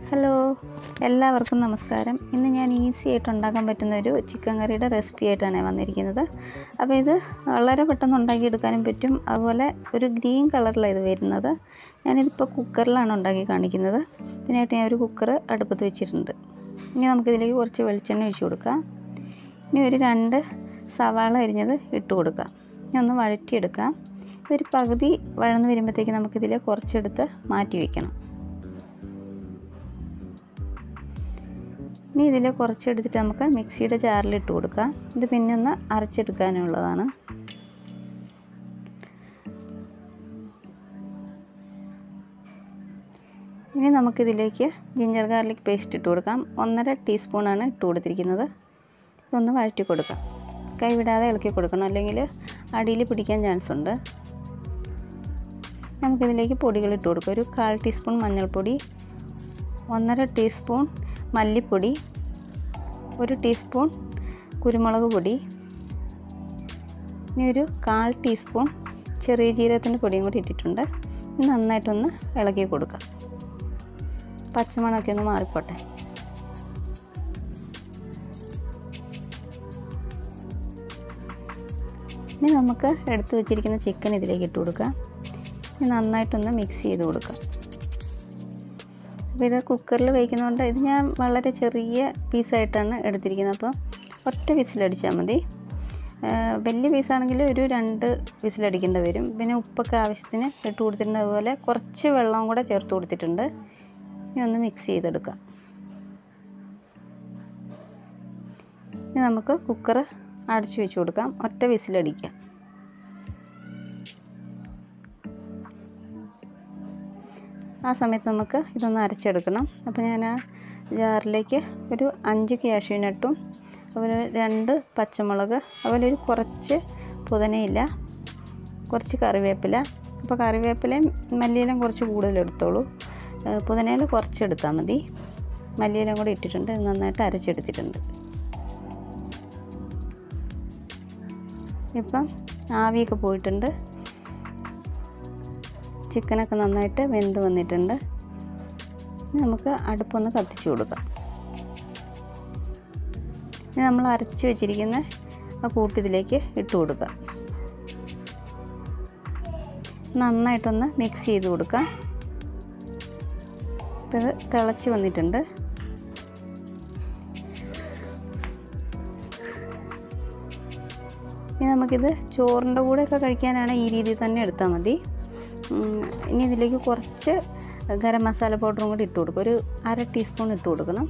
hello എല്ലാവർക്കും നമസ്കാരം ഇന്ന് ഞാൻ ഈസി ആയിട്ട് ഉണ്ടാക്കാൻ പറ്റുന്ന ഒരു ചിക്കൻ കറിയുടെ റെസിപ്പി ആയിട്ടാണ് ഞാൻ വന്നിരിക്കുന്നത് അപ്പോൾ ഇത് വളരെ പെട്ടെന്ന് ഉണ്ടാക്കിയെടുക്കാനും പറ്റും അതുപോലെ ഒരു ഗ്രീൻ കളറിലാണ് ഇത് വരുന്നത് ഞാനിതിപ്പോൾ കുക്കറിലാണ് ഉണ്ടാക്കി കാണിക്കുന്നത് ഇതിനായിട്ട് ഞാൻ ഒരു കുക്കർ അടുപ്പത്ത് വെച്ചിട്ടുണ്ട് ഇനി നമുക്കിതിലേക്ക് കുറച്ച് വെളിച്ചെണ്ണ ഒഴിച്ച് കൊടുക്കാം ഇനി ഒരു രണ്ട് സവാള അരിഞ്ഞത് ഇട്ട് കൊടുക്കാം ഇനി ഒന്ന് വഴറ്റിയെടുക്കാം ഇതൊരു പകുതി വഴന്ന് വരുമ്പോഴത്തേക്ക് നമുക്കിതിൽ കുറച്ചെടുത്ത് മാറ്റി വയ്ക്കണം ഇനി ഇതിൽ കുറച്ചെടുത്തിട്ട് നമുക്ക് മിക്സിയുടെ ജാറിലിട്ട് കൊടുക്കാം ഇത് പിന്നെ ഒന്ന് അരച്ചെടുക്കാനുള്ളതാണ് ഇനി നമുക്കിതിലേക്ക് ജിഞ്ചർ ഗാർലിക് പേസ്റ്റ് ഇട്ട് കൊടുക്കാം ഒന്നര ടീസ്പൂണാണ് ഇട്ട് കൊടുത്തിരിക്കുന്നത് ഇതൊന്ന് വഴറ്റി കൊടുക്കാം കൈവിടാതെ ഇളക്കി കൊടുക്കണം അല്ലെങ്കിൽ അടിയിൽ പിടിക്കാൻ ചാൻസ് ഉണ്ട് നമുക്കിതിലേക്ക് പൊടികൾ ഇട്ട് കൊടുക്കാം ഒരു കാൽ ടീസ്പൂൺ മഞ്ഞൾപ്പൊടി ഒന്നര ടീസ്പൂൺ മല്ലിപ്പൊടി ഒരു ടീസ്പൂൺ കുരുമുളക് പൊടി ഇനി ഒരു കാൽ ടീസ്പൂൺ ചെറിയ ജീരകത്തിൻ്റെ പൊടിയും കൂടി ഇട്ടിട്ടുണ്ട് നന്നായിട്ടൊന്ന് ഇളക്കി കൊടുക്കാം പച്ചമണമൊക്കെ ഒന്ന് മാറിപ്പോട്ടെ ഇനി നമുക്ക് എടുത്തു വെച്ചിരിക്കുന്ന ചിക്കൻ ഇതിലേക്ക് ഇട്ട് കൊടുക്കാം ഇനി നന്നായിട്ടൊന്ന് മിക്സ് ചെയ്ത് കൊടുക്കാം അപ്പോൾ ഇത് കുക്കറിൽ വയ്ക്കുന്നതുകൊണ്ട് ഇത് ഞാൻ വളരെ ചെറിയ പീസായിട്ടാണ് എടുത്തിരിക്കുന്നത് അപ്പോൾ ഒറ്റ വിസിലടിച്ചാൽ മതി വലിയ പീസാണെങ്കിൽ ഒരു രണ്ട് വിസിലടിക്കേണ്ടി വരും പിന്നെ ഉപ്പൊക്കെ ആവശ്യത്തിന് ഇട്ട് കൊടുത്തിട്ടുണ്ട് അതുപോലെ കുറച്ച് വെള്ളം കൂടെ ചേർത്ത് കൊടുത്തിട്ടുണ്ട് ഇനി ഒന്ന് മിക്സ് ചെയ്തെടുക്കാം ഇനി നമുക്ക് കുക്കർ അടച്ചു വെച്ച് കൊടുക്കാം ഒറ്റ വിസിലടിക്കാം ആ സമയത്ത് നമുക്ക് ഇതൊന്ന് അരച്ചെടുക്കണം അപ്പോൾ ഞാൻ ആ ജാറിലേക്ക് ഒരു അഞ്ച് കാഷ്യൂനട്ടും അതുപോലെ രണ്ട് പച്ചമുളക് അതുപോലെ ഒരു കുറച്ച് പുതിനയില കുറച്ച് കറിവേപ്പില അപ്പോൾ കറിവേപ്പിലയും മല്ലിയിലും കുറച്ച് കൂടുതൽ എടുത്തോളൂ പുതിനയില കുറച്ച് എടുത്താൽ മതി മല്ലിയിലും കൂടി ഇട്ടിട്ടുണ്ട് നന്നായിട്ട് അരച്ചെടുത്തിട്ടുണ്ട് ഇപ്പം ആവിയൊക്കെ പോയിട്ടുണ്ട് ചിക്കനൊക്കെ നന്നായിട്ട് വെന്ത് വന്നിട്ടുണ്ട് നമുക്ക് അടുപ്പൊന്ന് കത്തിച്ചു കൊടുക്കാം ഇനി നമ്മൾ അരച്ച് വെച്ചിരിക്കുന്ന ആ കൂട്ടിതിലേക്ക് ഇട്ട് കൊടുക്കാം നന്നായിട്ടൊന്ന് മിക്സ് ചെയ്ത് കൊടുക്കാം ഇത് തിളച്ച് വന്നിട്ടുണ്ട് ഇനി നമുക്കിത് ചോറിൻ്റെ കൂടെയൊക്കെ കഴിക്കാനാണ് ഈ രീതിയിൽ തന്നെ എടുത്താൽ മതി ഇനി ഇതിലേക്ക് കുറച്ച് ഗരം മസാല പൗഡറും കൂടി ഇട്ട് കൊടുക്കും ഒരു അര ടീസ്പൂൺ ഇട്ട് കൊടുക്കണം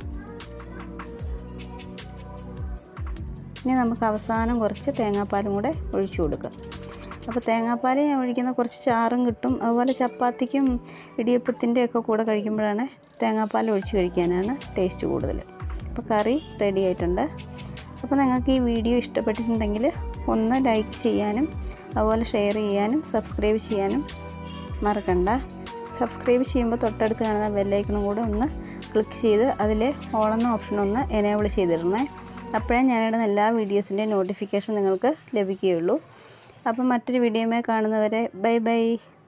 ഇനി നമുക്ക് അവസാനം കുറച്ച് തേങ്ങാപ്പാലും കൂടെ ഒഴിച്ചു കൊടുക്കാം അപ്പോൾ തേങ്ങാപ്പാൽ ഞാൻ ഒഴിക്കുന്ന കുറച്ച് ചാറും കിട്ടും അതുപോലെ ചപ്പാത്തിക്കും ഇടിയപ്പത്തിൻ്റെ ഒക്കെ കൂടെ കഴിക്കുമ്പോഴാണ് തേങ്ങാപ്പാൽ ഒഴിച്ച് കഴിക്കാനാണ് ടേസ്റ്റ് കൂടുതൽ അപ്പോൾ കറി റെഡി ആയിട്ടുണ്ട് അപ്പോൾ നിങ്ങൾക്ക് ഈ വീഡിയോ ഇഷ്ടപ്പെട്ടിട്ടുണ്ടെങ്കിൽ ഒന്ന് ലൈക്ക് ചെയ്യാനും അതുപോലെ ഷെയർ ചെയ്യാനും സബ്സ്ക്രൈബ് ചെയ്യാനും മറക്കണ്ട സബ്സ്ക്രൈബ് ചെയ്യുമ്പോൾ തൊട്ടടുത്ത് കാണുന്ന ബെല്ലൈക്കണും കൂടെ ഒന്ന് ക്ലിക്ക് ചെയ്ത് അതിൽ ഓളെന്ന ഓപ്ഷൻ ഒന്ന് എനേബിൾ ചെയ്തിടണേ അപ്പോഴേ ഞാനിടുന്ന എല്ലാ വീഡിയോസിൻ്റെ നോട്ടിഫിക്കേഷൻ നിങ്ങൾക്ക് ലഭിക്കുകയുള്ളൂ അപ്പം മറ്റൊരു വീഡിയോയുമായി കാണുന്നവരെ ബൈ ബൈ